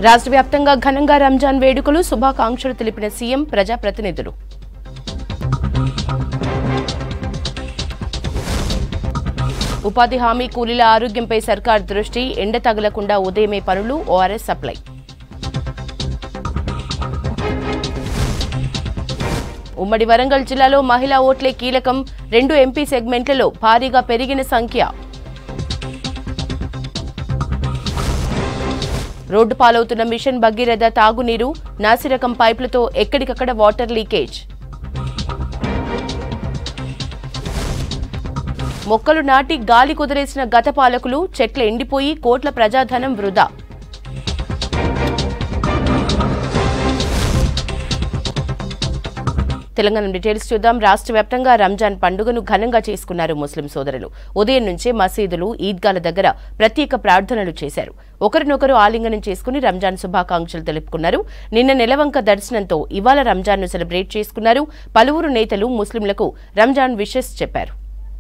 రాష్ట్ర వ్యాప్తంగా ఘనంగా రంజాన్ వేడుకలు శుభాకాంక్షలు తెలిపిన సీఎం ప్రజాప్రతినిధులు ఉపాధి హామీ కూలీల ఆరోగ్యంపై సర్కార్ దృష్టి ఎండ తగలకుండా ఉదయమే పనులు ఓఆర్ఎస్ సప్లై ఉమ్మడి వరంగల్ జిల్లాలో మహిళా ఓట్లే కీలకం రెండు ఎంపీ సెగ్మెంట్లలో భారీగా పెరిగిన సంఖ్య రోడ్డు పాలవుతున్న మిషన్ భగీరథ తాగునీరు నాసిరకం పైపులతో ఎక్కడికక్కడ వాటర్ లీకేజ్ మొక్కలు నాటి గాలి కుదిరేసిన గత పాలకులు చెట్లు ఎండిపోయి కోట్ల ప్రజాధనం వృధా తెలంగాణ డీటెయిల్స్ చూద్దాం రాష్ట్ర వ్యాప్తంగా రంజాన్ పండుగను ఘనంగా చేసుకున్నారు ముస్లిం సోదరులు ఉదయం నుంచే మసీదులు ఈద్గాల దగ్గర ప్రత్యేక ప్రార్థనలు చేశారు ఒకరినొకరు ఆలింగనం చేసుకుని రంజాన్ శుభాకాంక్షలు తెలుపుకున్నారు నిన్న నెలవంక దర్శనంతో ఇవాళ రంజాన్ను సెలబ్రేట్ చేసుకున్నారు పలువురు నేతలు ముస్లింలకు రంజాన్ విషెస్ చెప్పారు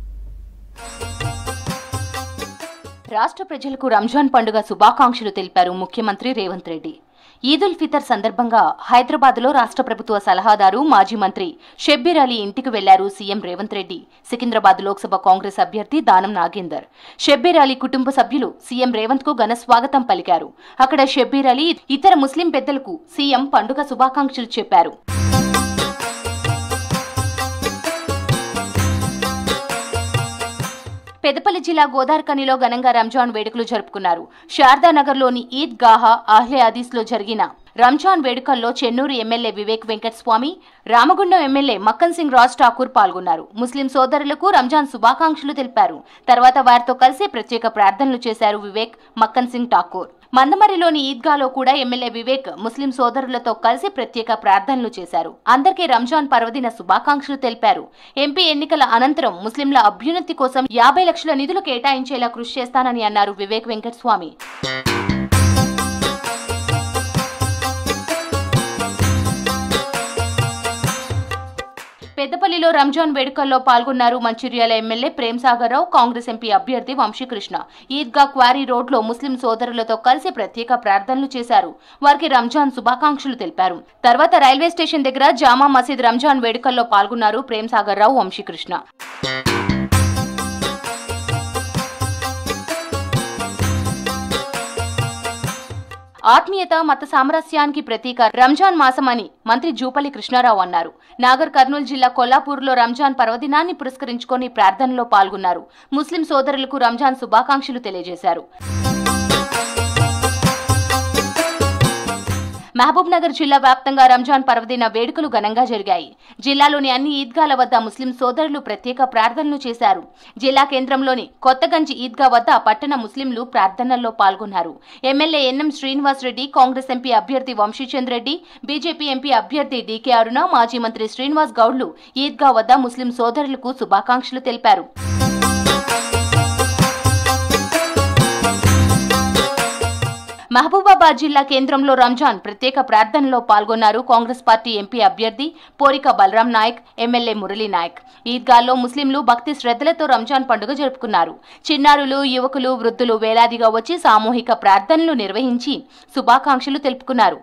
రాష్ట్ర ప్రజలకు రంజాన్ పండుగ శుభాకాంక్షలు తెలిపారు ముఖ్యమంత్రి రేవంత్ రెడ్డి ఈద్ ఉల్ ఫితర్ సందర్భంగా హైదరాబాద్లో రాష్ట్ర ప్రభుత్వ సలహాదారు మాజీ మంత్రి షబ్బీర్ అలీ ఇంటికి వెళ్లారు సీఎం రేవంత్ రెడ్డి సికింద్రాబాద్ లోక్సభ కాంగ్రెస్ అభ్యర్థి దానం నాగేందర్ షబ్బీర్ అలీ కుటుంబ సభ్యులు సీఎం రేవంత్ కు ఘన స్వాగతం పలికారు అక్కడ షబ్బీర్ అలీ ఇతర ముస్లిం పెద్దలకు సీఎం పండుగ శుభాకాంక్షలు చెప్పారు పెదపల్లి జిల్లా గోదార్కనిలో ఘనంగా రంజాన్ వేడుకలు జరుపుకున్నారు శారదానగర్లోని ఈద్ గాహా ఆహ్లే హదీస్లో జరిగిన రంజాన్ వేడుకల్లో చెన్నూరు ఎమ్మెల్యే వివేక్ వెంకటస్వామి రామగుండం ఎమ్మెల్యే మక్కన్ సింగ్ రాజ్ ఠాకూర్ పాల్గొన్నారు ముస్లిం సోదరులకు రంజాన్ శుభాకాంక్షలు తెలిపారు తర్వాత వారితో కలిసి ప్రత్యేక ప్రార్థనలు చేశారు వివేక్ మక్కన్ సింగ్ ఠాకూర్ మందమరిలోని ఈద్గాలో కూడా ఎమ్మెల్యే వివేక్ ముస్లిం సోదరులతో కలిసి ప్రత్యేక ప్రార్థనలు చేశారు అందరికీ రంజాన్ పర్వదిన శుభాకాంక్షలు తెలిపారు ఎంపీ ఎన్నికల అనంతరం ముస్లింల అభ్యున్నతి కోసం యాభై లక్షల నిధులు కేటాయించేలా కృషి చేస్తానని అన్నారు వివేక్ వెంకటస్వామి పెద్దపల్లిలో రంజాన్ వేడుకల్లో పాల్గొన్నారు మంచిర్యాల ఎమ్మెల్యే ప్రేమ్ సాగర్ రావు కాంగ్రెస్ ఎంపీ అభ్యర్థి వంశీకృష్ణ ఈద్గా క్వారీ రోడ్లో ముస్లిం సోదరులతో కలిసి ప్రత్యేక ప్రార్థనలు చేశారు వారికి రంజాన్ శుభాకాంక్షలు తెలిపారు తర్వాత రైల్వే స్టేషన్ దగ్గర జామా మసీద్ రంజాన్ వేడుకల్లో పాల్గొన్నారు ప్రేమ్ సాగర్ రావు వంశీకృష్ణ ఆత్మీయత మత సామరస్యానికి ప్రతీక రంజాన్ మాసమని మంత్రి జూపల్లి కృష్ణారావు అన్నారు నాగర్ కర్నూలు జిల్లా కొల్లాపూర్లో రంజాన్ పర్వదినాన్ని పురస్కరించుకొని ప్రార్థనలో పాల్గొన్నారు ముస్లిం సోదరులకు రంజాన్ శుభాకాంక్షలు తెలియజేశారు మహబూబ్ నగర్ జిల్లా వ్యాప్తంగా రంజాన్ పర్వదిన వేడుకలు ఘనంగా జరిగాయి జిల్లాలోని అన్ని ఈద్గాల వద్ద ముస్లిం సోదరులు ప్రత్యేక ప్రార్థనలు చేశారు జిల్లా కేంద్రంలోని కొత్తగంజి ఈద్గా వద్ద పట్టణ ముస్లింలు ప్రార్థనల్లో పాల్గొన్నారు MLA NM Srinivas Reddy Congress MP అభ్యర్థి వంశీచంద్ రెడ్డి బీజేపీ ఎంపీ అభ్యర్థి డీకే అరుణ మాజీ మంత్రి శ్రీనివాస్ గౌడ్లు ఈద్గా వద్ద ముస్లిం సోదరులకు శుభాకాంక్షలు తెలిపారు మహబూబాబాద్ జిల్లా కేంద్రంలో రంజాన్ ప్రత్యేక ప్రార్థనలో పాల్గొన్నారు కాంగ్రెస్ పార్టీ ఎంపీ అభ్యర్థి పోరిక బలరాం నాయక్ ఎమ్మెల్యే మురళీ నాయక్ ఈద్గాల్లో ముస్లింలు భక్తి శ్రద్ధలతో రంజాన్ పండుగ జరుపుకున్నారు చిన్నారులు యువకులు వృద్ధులు వేలాదిగా వచ్చి సామూహిక ప్రార్థనలు నిర్వహించి శుభాకాంక్షలు తెలుపుకున్నారు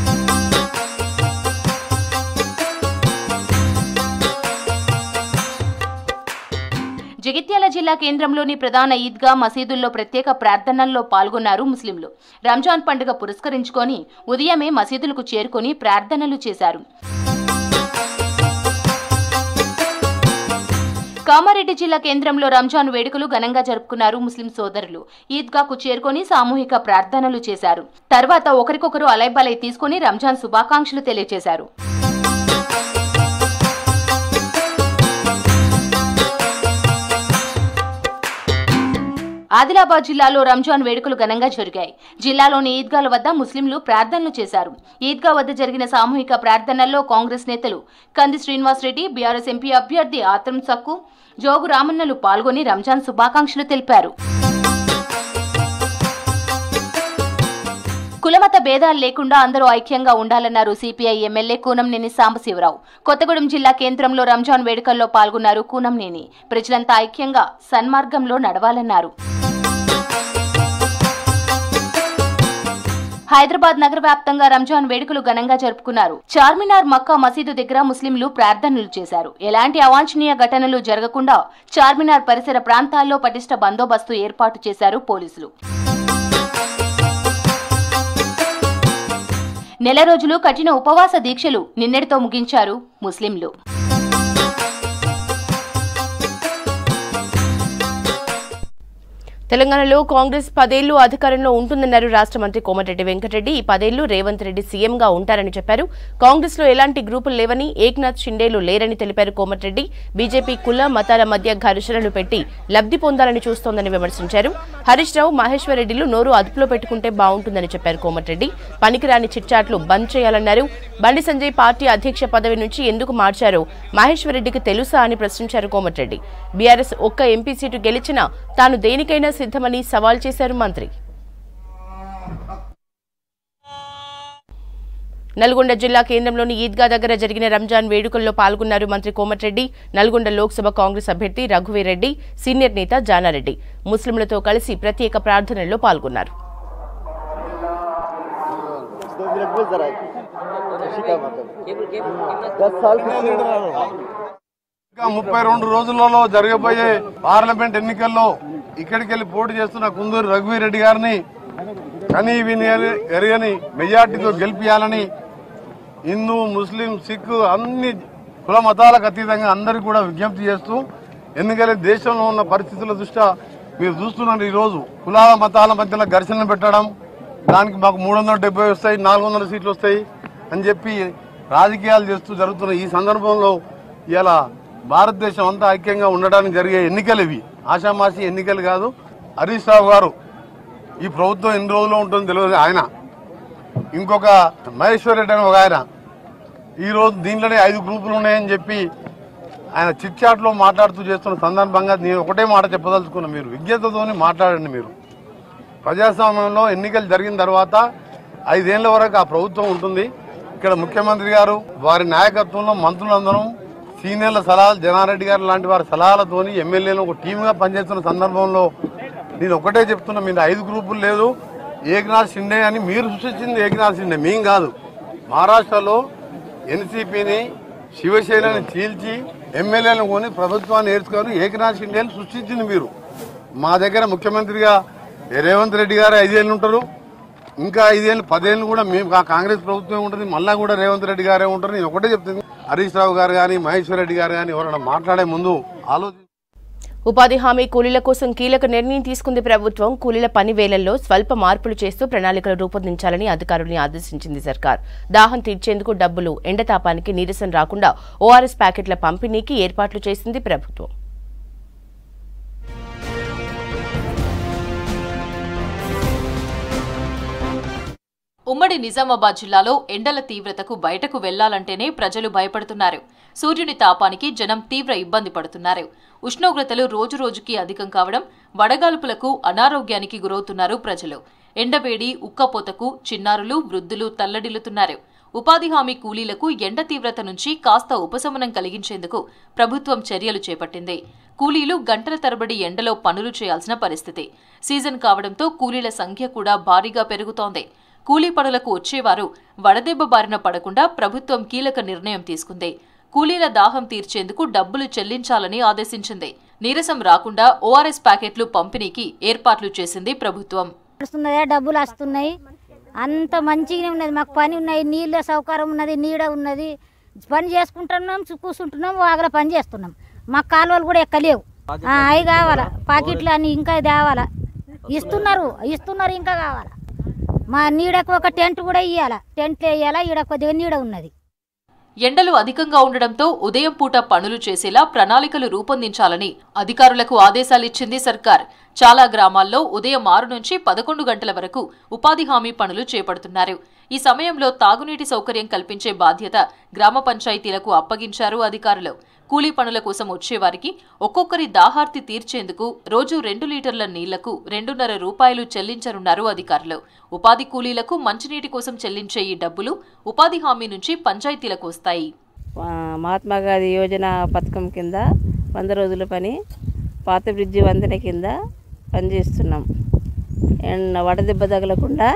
జగిత్యాల జిల్లా కేంద్రంలోని ప్రధాన ఈద్గా మసీదుల్లో ప్రత్యేక ప్రార్థనల్లో పాల్గొన్నారు ముస్లింలు రంజాన్ పండుగ పురస్కరించుకొని ఉదయమే మసీదులకు చేరుకొని ప్రార్థనలు చేశారు కామారెడ్డి జిల్లా కేంద్రంలో రంజాన్ వేడుకలు ఘనంగా జరుపుకున్నారు ముస్లిం సోదరులు ఈద్గాకు చేరుకొని సామూహిక ప్రార్థనలు చేశారు తర్వాత ఒకరికొకరు అలైబలై తీసుకుని రంజాన్ శుభాకాంక్షలు తెలియజేశారు ఆదిలాబాద్ జిల్లాలో రంజాన్ వేడుకలు ఘనంగా జరిగాయి జిల్లాలోని ఈద్గాల వద్ద ముస్లింలు ప్రార్థనలు చేశారు ఈద్గా వద్ద జరిగిన సామూహిక ప్రార్థనల్లో కాంగ్రెస్ నేతలు కంది శ్రీనివాసరెడ్డి బీఆర్ఎస్ ఎంపీ అభ్యర్థి ఆత్రం సక్కు జోగు రామన్నలు పాల్గొని రంజాన్ శుభాకాంక్షలు తెలిపారు కులమత భేదాలు లేకుండా అందరూ ఐక్యంగా ఉండాలన్నారు సిపిఐ ఎమ్మెల్యే కూనంనేని సాంబశివరావు కొత్తగూడెం జిల్లా కేంద్రంలో రంజాన్ వేడుకల్లో పాల్గొన్నారు కూనంనేని ప్రజలంతా ఐక్యంగా సన్మార్గంలో నడవాలన్నారు హైదరాబాద్ నగర వ్యాప్తంగా రంజాన్ వేడుకలు ఘనంగా జరుపుకున్నారు చార్మినార్ మక్కా మసీదు దగ్గర ముస్లింలు ప్రార్థనలు చేశారు ఎలాంటి అవాంఛనీయ ఘటనలు జరగకుండా చార్మినార్ పరిసర ప్రాంతాల్లో పటిష్ట బందోబస్తు ఏర్పాటు చేశారు పోలీసులు నెల రోజులు కఠిన ఉపవాస దీక్షలు నిన్నటితో ముగించారు ముస్లింలు తెలంగాణలో కాంగ్రెస్ పదేళ్లు అధికారంలో ఉంటుందన్నారు రాష్ట్ర మంత్రి కోమటిరెడ్డి వెంకటరెడ్డి ఈ పదేళ్లు రేవంత్ రెడ్డి సీఎంగా ఉంటారని చెప్పారు కాంగ్రెస్ లో ఎలాంటి గ్రూపులు లేవని ఏక్నాథ్ షిండేలు లేరని తెలిపారు కోమటిరెడ్డి బీజేపీ కుల మతాల మధ్య ఘర్షణలు పెట్టి లబ్ధి పొందాలని చూస్తోందని విమర్శించారు హరీష్ రావు మహేశ్వర్ రెడ్డిలు నోరు అదుపులో పెట్టుకుంటే బాగుంటుందని చెప్పారు కోమటిరెడ్డి పనికిరాని చిట్చాట్లు బంద్ చేయాలన్నారు బండి సంజయ్ పార్టీ అధ్యక్ష పదవి నుంచి ఎందుకు మార్చారో మహేశ్వర్ రెడ్డికి తెలుసా అని ప్రశ్నించారు కోమటిరెడ్డి బీఆర్ఎస్ ఒక్క ఎంపీ సీటు గెలిచినా తాను దేనికైనా సిద్ధమని సవాల్ చేశారు మంత్రి నల్గొండ జిల్లా కేంద్రంలోని ఈద్గా దగ్గర జరిగిన రంజాన్ వేడుకల్లో పాల్గొన్నారు మంత్రి కోమటిరెడ్డి నల్గొండ లోక్సభ కాంగ్రెస్ అభ్యర్థి రఘువీరెడ్డి సీనియర్ నేత జానారెడ్డి ముస్లింలతో కలిసి ప్రత్యేక ప్రార్థనల్లో పాల్గొన్నారు दो मिनट बोल जरा खुशी का मतलब दस साल पीछे ఇంకా ముప్పై రెండు రోజులలో జరగబోయే పార్లమెంట్ ఎన్నికల్లో ఇక్కడికి వెళ్ళి పోటీ చేస్తున్న కుందూరు రఘువీరెడ్డి గారిని కనీ విని ఎరగని మెజార్టీతో గెలిపించాలని హిందూ ముస్లిం సిక్ అన్ని కుల మతాలకు అతీతంగా అందరికీ కూడా విజ్ఞప్తి చేస్తూ ఎందుకంటే దేశంలో ఉన్న పరిస్థితుల దృష్ట్యా మీరు చూస్తున్నారు ఈరోజు కులాల మతాల మధ్యలో ఘర్షణ పెట్టడం దానికి మాకు మూడు వందల డెబ్బై వస్తాయి నాలుగు వందల సీట్లు వస్తాయి అని చెప్పి రాజకీయాలు చేస్తూ జరుగుతున్న ఈ సందర్భంలో ఇలా భారతదేశం అంతా ఐక్యంగా ఉండడానికి జరిగే ఎన్నికలు ఇవి ఆషామాషి ఎన్నికలు కాదు హరీష్ రావు గారు ఈ ప్రభుత్వం ఎన్ని రోజులు ఉంటుందో తెలియదు ఆయన ఇంకొక మహేశ్వర్ రెడ్డి అని ఒక ఆయన ఈ రోజు దీంట్లోనే ఐదు గ్రూపులు ఉన్నాయని చెప్పి ఆయన చిట్ చాట్ లో మాట్లాడుతూ చేస్తున్న సందర్భంగా నేను ఒకటే మాట చెప్పదలుచుకున్నా మీరు విజ్ఞతతోని మాట్లాడండి మీరు ప్రజాస్వామ్యంలో ఎన్నికలు జరిగిన తర్వాత ఐదేళ్ల వరకు ఆ ప్రభుత్వం ఉంటుంది ఇక్కడ ముఖ్యమంత్రి గారు వారి నాయకత్వంలో మంత్రులందరం సీనియర్ల సలహాలు జనారెడ్డి గారు లాంటి వారి సలహాలతోని ఎమ్మెల్యేలు ఒక టీమ్గా పనిచేస్తున్న సందర్భంలో నేను ఒకటే చెప్తున్నా మీరు ఐదు గ్రూపులు లేదు ఏకనాథ్ షిండే అని మీరు సృష్టించింది ఏకనాథ్ షిండే మేం కాదు మహారాష్ట్రలో ఎన్సీపీని శివసేనని చీల్చి ఎమ్మెల్యేలను కొని ప్రభుత్వాన్ని ఏర్చుకొని ఏకనాథ్ షిండేని సృష్టించింది మీరు మా దగ్గర ముఖ్యమంత్రిగా రేవంత్ రెడ్డి గారు ఐదేళ్ళు ఉంటారు ఇంకా ఐదేళ్ళు పదేళ్ళు కూడా మేము కా- కాంగ్రెస్ ప్రభుత్వం ఉంటుంది మళ్ళా కూడా రేవంత్ రెడ్డి గారే ఉంటారు నేను ఒకటే చెప్తుంది హరీష్ రావు గారు కానీ మహేశ్వర్ రెడ్డి గారు కానీ ఎవరైనా మాట్లాడే ముందు ఆలోచించి ఉపాధి హామీ కూలీల కోసం కీలక నిర్ణయం తీసుకుంది ప్రభుత్వం కూలీల పని వేళల్లో స్వల్ప మార్పులు చేస్తూ ప్రణాళికలు రూపొందించాలని అధికారుల్ని ఆదేశించింది సర్కార్ దాహం తీర్చేందుకు డబ్బులు ఎండతాపానికి నీరసం రాకుండా ఓఆర్ఎస్ ప్యాకెట్ల పంపిణీకి ఏర్పాట్లు చేసింది ప్రభుత్వం ఉమ్మడి నిజామాబాద్ జిల్లాలో ఎండల తీవ్రతకు బయటకు వెళ్లాలంటేనే ప్రజలు భయపడుతున్నారు సూర్యుని తాపానికి జనం తీవ్ర ఇబ్బంది పడుతున్నారు ఉష్ణోగ్రతలు రోజురోజుకి అధికం కావడం వడగాల్పులకు అనారోగ్యానికి గురవుతున్నారు ప్రజలు ఎండవేడి ఉక్కపోతకు చిన్నారులు వృద్ధులు తల్లడిల్లుతున్నారు ఉపాధి హామీ కూలీలకు ఎండ తీవ్రత నుంచి కాస్త ఉపశమనం కలిగించేందుకు ప్రభుత్వం చర్యలు చేపట్టింది కూలీలు గంటల తరబడి ఎండలో పనులు చేయాల్సిన పరిస్థితి సీజన్ కావడంతో కూలీల సంఖ్య కూడా భారీగా పెరుగుతోంది కూలీ పనులకు వచ్చేవారు వడదెబ్బ బారిన పడకుండా ప్రభుత్వం కీలక నిర్ణయం తీసుకుంది కూలీల దాహం తీర్చేందుకు డబ్బులు చెల్లించాలని ఆదేశించింది నీరసం రాకుండా ఓఆర్ఎస్ ప్యాకెట్లు పంపిణీకి ఏర్పాట్లు చేసింది ప్రభుత్వం వస్తున్నాయా డబ్బులు వస్తున్నాయి అంత మంచిగానే ఉన్నది మాకు పని ఉన్నాయి నీళ్ళ సౌకర్యం ఉన్నది నీడ ఉన్నది పని చేసుకుంటున్నాం సు- కూర్చుంటున్నాం వాగల పని చేస్తున్నాం మాకు కాలువలు కూడా ఎక్కలేవు ఆ, అవి కావాలా పాకెట్లు అని ఇంకా తేవాలా ఇస్తున్నారు ఇస్తున్నారు ఇంకా కావాలా మా నీడకు ఒక టెంట్ కూడా ఇవ్వాలా టెంట్ వేయాలా ఈడ కొద్దిగా నీడ ఉన్నది ఎండలు అధికంగా ఉండడంతో ఉదయం పూట పనులు చేసేలా ప్రణాళికలు రూపొందించాలని అధికారులకు ఆదేశాలిచ్చింది సర్కార్ చాలా గ్రామాల్లో ఉదయం ఆరు నుంచి పదకొండు గంటల వరకు ఉపాధి హామీ పనులు చేపడుతున్నారు ఈ సమయంలో తాగునీటి సౌకర్యం కల్పించే బాధ్యత గ్రామ పంచాయతీలకు అప్పగించారు అధికారులు కూలీ పనుల కోసం వచ్చేవారికి ఒక్కొక్కరి దాహార్తి తీర్చేందుకు రోజు రెండు లీటర్ల నీళ్లకు రెండున్నర రూపాయలు చెల్లించనున్నారు అధికారులు ఉపాధి కూలీలకు మంచినీటి కోసం చెల్లించే ఈ డబ్బులు ఉపాధి హామీ నుంచి పంచాయతీలకు వస్తాయి ఆ, మహాత్మా గాంధీ యోజన పథకం కింద వంద రోజుల పని పాత బ్రిడ్జి వంతెన కింద పనిచేస్తున్నాం అండ్ వడదెబ్బ తగలకుండా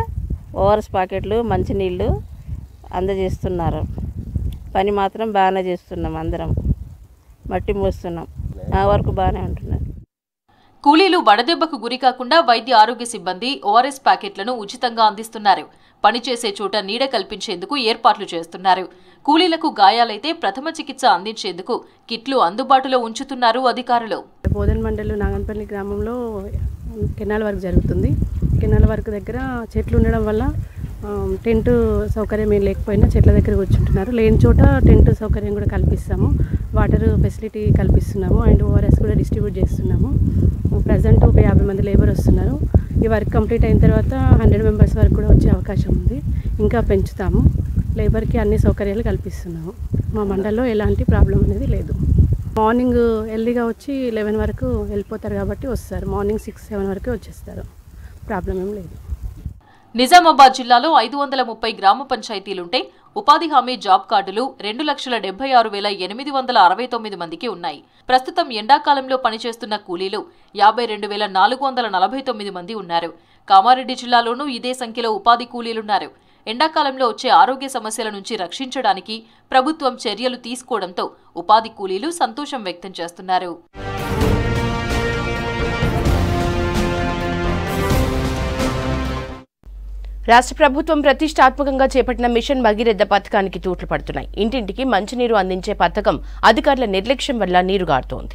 ఓఆర్ఎస్ ప్యాకెట్లు మంచినీళ్ళు అందజేస్తున్నారు పని మాత్రం బాగానే చేస్తున్నాం అందరం మట్టి మోస్తున్నాం నా వరకు బాగానే ఉంటున్నారు కూలీలు వడదెబ్బకు గురి కాకుండా వైద్య ఆరోగ్య సిబ్బంది ఓఆర్ఎస్ ప్యాకెట్లను ఉచితంగా అందిస్తున్నారు పనిచేసే చోట నీడ కల్పించేందుకు ఏర్పాట్లు చేస్తున్నారు కూలీలకు గాయాలైతే ప్రథమ చికిత్స అందించేందుకు కిట్లు అందుబాటులో ఉంచుతున్నారు అధికారులు బోధన్ మండలం నాగన్పల్లి గ్రామంలో కెనాల్ వర్క్ జరుగుతుంది కెనాల్ వర్క్ దగ్గర చెట్లు ఉండడం వల్ల ఆ, టెంట్ సౌకర్యం ఏం లేకపోయినా చెట్ల దగ్గర కూర్చుంటున్నారు లేని చోట టెంట్ సౌకర్యం కూడా కల్పిస్తాము వాటర్ ఫెసిలిటీ కల్పిస్తున్నాము అండ్ ఓఆర్ఎస్ కూడా డిస్ట్రిబ్యూట్ చేస్తున్నాము ప్రజెంట్ ఒక యాభై మంది లేబర్ వస్తున్నారు ఈ వర్క్ కంప్లీట్ అయిన తర్వాత హండ్రెడ్ మెంబర్స్ వరకు కూడా వచ్చే అవకాశం ఉంది ఇంకా పెంచుతాము లేబర్కి అన్ని సౌకర్యాలు కల్పిస్తున్నాము మా మండల్లో ఎలాంటి ప్రాబ్లం అనేది లేదు మార్నింగ్ ఎర్లీగా వచ్చి లెవెన్ వరకు వెళ్ళిపోతారు కాబట్టి వస్తారు మార్నింగ్ సిక్స్ సెవెన్ వరకు వచ్చేస్తారు ప్రాబ్లం ఏం లేదు నిజామాబాద్ జిల్లాలో ఐదు వందల ముప్పై గ్రామ పంచాయతీలుంటే ఉపాధి హామీ జాబ్ కార్డులు రెండు లక్షల డెబ్బై ఆరు వేల ఎనిమిది వందల అరవై తొమ్మిది మందికి ఉన్నాయి ప్రస్తుతం ఎండాకాలంలో పనిచేస్తున్న కూలీలు యాభై రెండు వేల నాలుగు వందల నలభై తొమ్మిది మంది ఉన్నారు కామారెడ్డి జిల్లాలోనూ ఇదే సంఖ్యలో ఉపాధి కూలీలున్నారు ఎండాకాలంలో వచ్చే ఆరోగ్య సమస్యల నుంచి రక్షించడానికి ప్రభుత్వం చర్యలు తీసుకోవడంతో ఉపాధి కూలీలు సంతోషం వ్యక్తం చేస్తున్నారు రాష్ట్ర ప్రభుత్వం ప్రతిష్టాత్మకంగా చేపట్టిన మిషన్ భగీరథ పథకానికి తూట్లు పడుతున్నాయి ఇంటింటికి మంచినీరు అందించే పథకం అధికారుల నిర్లక్ష్యం వల్ల నీరు గారుతోంది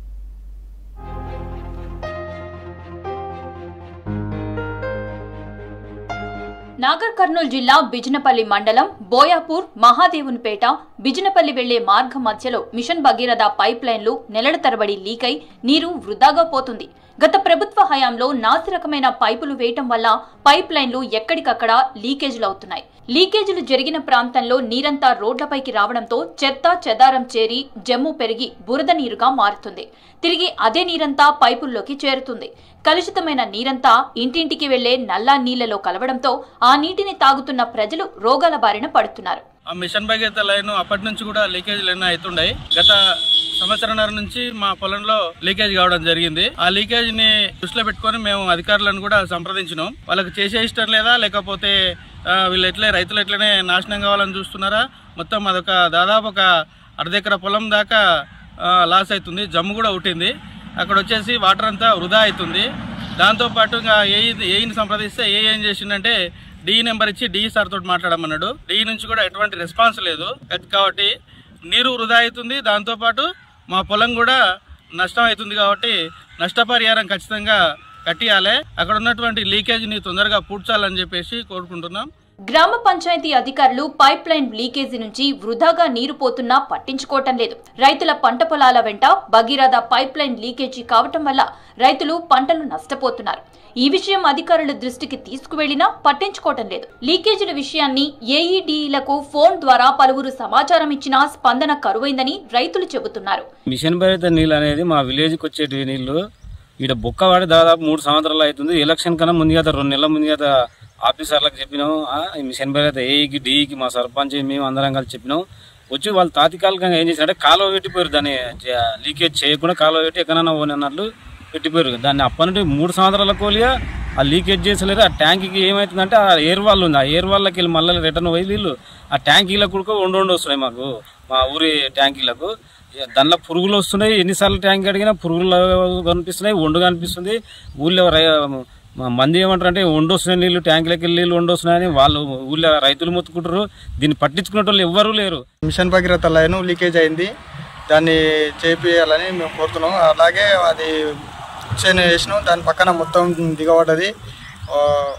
నాగర్ కర్నూలు జిల్లా బిజినపల్లి మండలం బోయాపూర్ మహాదేవునిపేట బిజినపల్లి వెళ్లే మార్గం మధ్యలో మిషన్ భగీరథ పైప్ లైన్లు నెలల తరబడి లీక్ అయి నీరు వృధాగా పోతుంది గత ప్రభుత్వ హయాంలో నాసిరకమైన పైపులు వేయటం వల్ల పైప్ లైన్లు ఎక్కడికక్కడ లీకేజీలు అవుతున్నాయి లీకేజీలు జరిగిన ప్రాంతంలో నీరంతా రోడ్లపైకి రావడంతో చెత్త చెదారం చేరి జమ్ము పెరిగి బురద నీరుగా మారుతుంది తిరిగి అదే నీరంతా పైపుల్లోకి చేరుతుంది కలుషితమైన నీరంతా ఇంటింటికి వెళ్లే నల్లా నీళ్లలో కలవడంతో ఆ నీటిని తాగుతున్న ప్రజలు రోగాల బారిన పడుతున్నారు ఆ మిషన్ భగీరథ లైన్ అప్పటి నుంచి కూడా లీకేజ్ ఎన్నో అవుతుండే గత సంవత్సరంన్నర నుంచి మా పొలంలో లీకేజ్ కావడం జరిగింది ఆ లీకేజ్ ని దృష్టిలో పెట్టుకొని మేము అధికారులను కూడా సంప్రదించినాం వాళ్ళకి చేసే ఇష్టం లేదా లేకపోతే ఆ, వీళ్ళు ఎట్లే రైతులు ఎట్లనే నాశనం కావాలని చూస్తున్నారా మొత్తం అదొక దాదాపు ఒక అర్ధెకర పొలం దాకా ఆ, లాస్ అవుతుంది జమ్ము కూడా ఉట్టింది అక్కడ వచ్చేసి వాటర్ అంతా వృధా అవుతుంది దాంతోపాటు ఇంకా ఏ ఏఈని సంప్రదిస్తే ఏ ఏం చేసిందంటే డి నెంబర్ ఇచ్చి డి సార్ తోటి మాట్లాడమన్నాడు డి నుంచి కూడా ఎటువంటి రెస్పాన్స్ లేదు కా- కాబట్టి నీరు వృధా అవుతుంది దాంతోపాటు మా పొలం కూడా నష్టం అవుతుంది కాబట్టి నష్టపరిహారం ఖచ్చితంగా కట్టియాలి అక్కడ ఉన్నటువంటి లీకేజ్ని తొందరగా పూడ్చాలని చెప్పేసి కోరుకుంటున్నాం గ్రామ పంచాయతీ అధికారులు పైప్ లైన్ లీకేజీ నుంచి వృధాగా నీరు పోతున్నా పట్టించుకోవటం లేదు రైతుల పంట పొలాల వెంట భగీరథ పైప్ లైన్ లీకేజీ కావటం వల్ల రైతులు పంటలు నష్టపోతున్నారు ఈ విషయం అధికారుల దృష్టికి తీసుకువెళ్లినా పట్టించుకోవటం లేదు లీకేజీల విషయాన్ని ఏఈడీలకు ఫోన్ ద్వారా పలువురు సమాచారం ఇచ్చినా స్పందన కరువైందని రైతులు చెబుతున్నారు మిషన్ భరిత నీళ్ళు అనేది మా విలేజ్కి వచ్చేటి నీళ్ళు ఈడ బొక్క వాడి దాదాపు మూడు సంవత్సరాలు అవుతుంది ఎలక్షన్ కన్నా ముందుగా రెండు నెలల ముందుగా ఆఫీసర్లకు చెప్పినాం ఆ, ఈ మిషన్ భరిత ఏఈకి డిఈకి మా సర్పంచ్ మేము అందరం కలిసి చెప్పినాం వచ్చి వాళ్ళు తాత్కాలికంగా ఏం చేశారంటే కాలువ పెట్టిపోయారు దాన్ని జ- లీకేజ్ చేయకుండా కాలువ పెట్టి ఎక్కడైనా పోని అన్నట్లు పెట్టిపోయారు దాన్ని అప్పటి నుండి మూడు సంవత్సరాల కోలిగా ఆ లీకేజ్ చేసలేదు ఆ ట్యాంకీకి ఏమవుతుందంటే ఆ ఎయిర్ వాల్ ఉంది ఆ ఎయిర్ వాళ్ళకి వెళ్ళి మళ్ళీ రిటర్న్ పోయి నీళ్ళు ఆ ట్యాంకీలకు కూడా ఉండి ఉండి వస్తున్నాయి మాకు మా ఊరి ట్యాంకీలకు దానిలో పురుగులు వస్తున్నాయి ఎన్నిసార్లు ట్యాంక్ అడిగినా పురుగులు కనిపిస్తున్నాయి ఒండు కనిపిస్తుంది ఊళ్ళో రై- మా మంది ఏమంటారు అంటే వండు వస్తున్నాయి నీళ్ళు ట్యాంకులకి వెళ్ళి నీళ్ళు వండు వస్తున్నాయని వాళ్ళు ఊళ్ళో రైతులు మొత్తుకుంటారు దీన్ని పట్టించుకునే వాళ్ళు ఎవ్వరూ లేరు మిషన్ భగీరథ లైన్ లీకేజ్ అయింది దాన్ని చేపియాలని మేము కోరుతున్నాం అలాగే అది చైన్ వేసినాం దాని పక్కన మొత్తం దిగబడ్డది ఆ,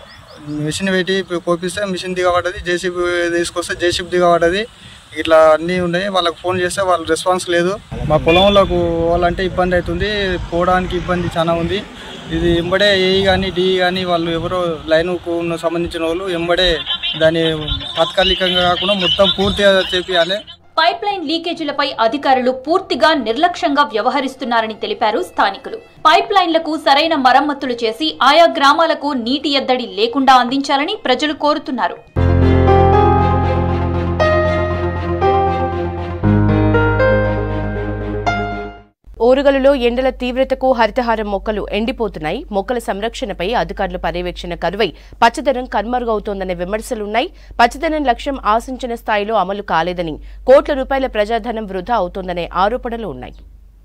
మిషన్ పెట్టి కోపిస్తే మిషన్ దిగబడ్డది జేసీబీ తీసుకొస్తే జేసీబీ దిగబడ్డది ఇట్లా అన్నీ ఉన్నాయి వాళ్ళకి ఫోన్ చేస్తే వాళ్ళు రెస్పాన్స్ లేదు మా పొలంలోకి పోవాలంటే ఇబ్బంది అవుతుంది పోవడానికి ఇబ్బంది చాలా ఉంది ఇది ఎంబడే ఏఈ కానీ డిఈ కానీ వాళ్ళు ఎవరో లైన్కు ఉన్న సంబంధించిన వాళ్ళు ఎంబడే దాన్ని తాత్కాలికంగా కాకుండా మొత్తం పూర్తిగా చేపియాలి పైప్ లైన్ లీకేజీలపై అధికారులు పూర్తిగా నిర్లక్ష్యంగా వ్యవహరిస్తున్నారని తెలిపారు స్థానికులు పైప్ లైన్లకు సరైన మరమ్మతులు చేసి ఆయా గ్రామాలకు నీటి ఎద్దడి లేకుండా అందించాలని ప్రజలు కోరుతున్నారు ఓరుగలులో ఎండల తీవ్రతకు హరితహారం మొక్కలు ఎండిపోతున్నాయి మొక్కల సంరక్షణపై అధికారుల పర్యవేక్షణ కరువై పచ్చదనం కనుమరుగవుతోందనే విమర్శలున్నాయి పచ్చదనం లక్ష్యం ఆశించిన స్థాయిలో అమలు కాలేదని కోట్ల రూపాయల ప్రజాధనం వృధా అవుతోందనే ఆరోపణలు ఉన్నాయి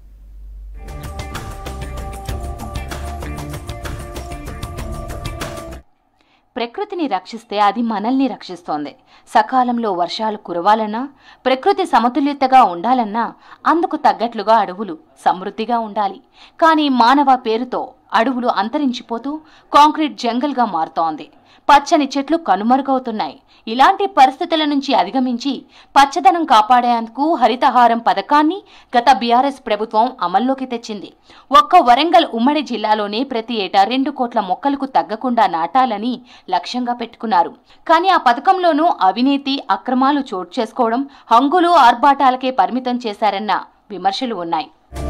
ప్రకృతిని రక్షిస్తే అది మనల్ని రక్షిస్తోంది సకాలంలో వర్షాలు కురవాలన్నా ప్రకృతి సమతుల్యతగా ఉండాలన్నా అందుకు తగ్గట్లుగా అడవులు సమృద్ధిగా ఉండాలి కానీ మానవ పేరుతో అడవులు అంతరించిపోతూ కాంక్రీట్ జంగల్గా మారుతోంది పచ్చని చెట్లు కనుమరుగవుతున్నాయి ఇలాంటి పరిస్థితుల నుంచి అధిగమించి పచ్చదనం కాపాడేందుకు హరితహారం పథకాన్ని గత బీఆర్ఎస్ ప్రభుత్వం అమల్లోకి తెచ్చింది ఒక్క వరంగల్ ఉమ్మడి జిల్లాలోనే ప్రతి ఏటా రెండు కోట్ల మొక్కలకు తగ్గకుండా నాటాలని లక్ష్యంగా పెట్టుకున్నారు కానీ ఆ పథకంలోనూ అవినీతి అక్రమాలు చోటు చేసుకోవడం హంగులు ఆర్భాటాలకే పరిమితం చేశారన్న విమర్శలు ఉన్నాయి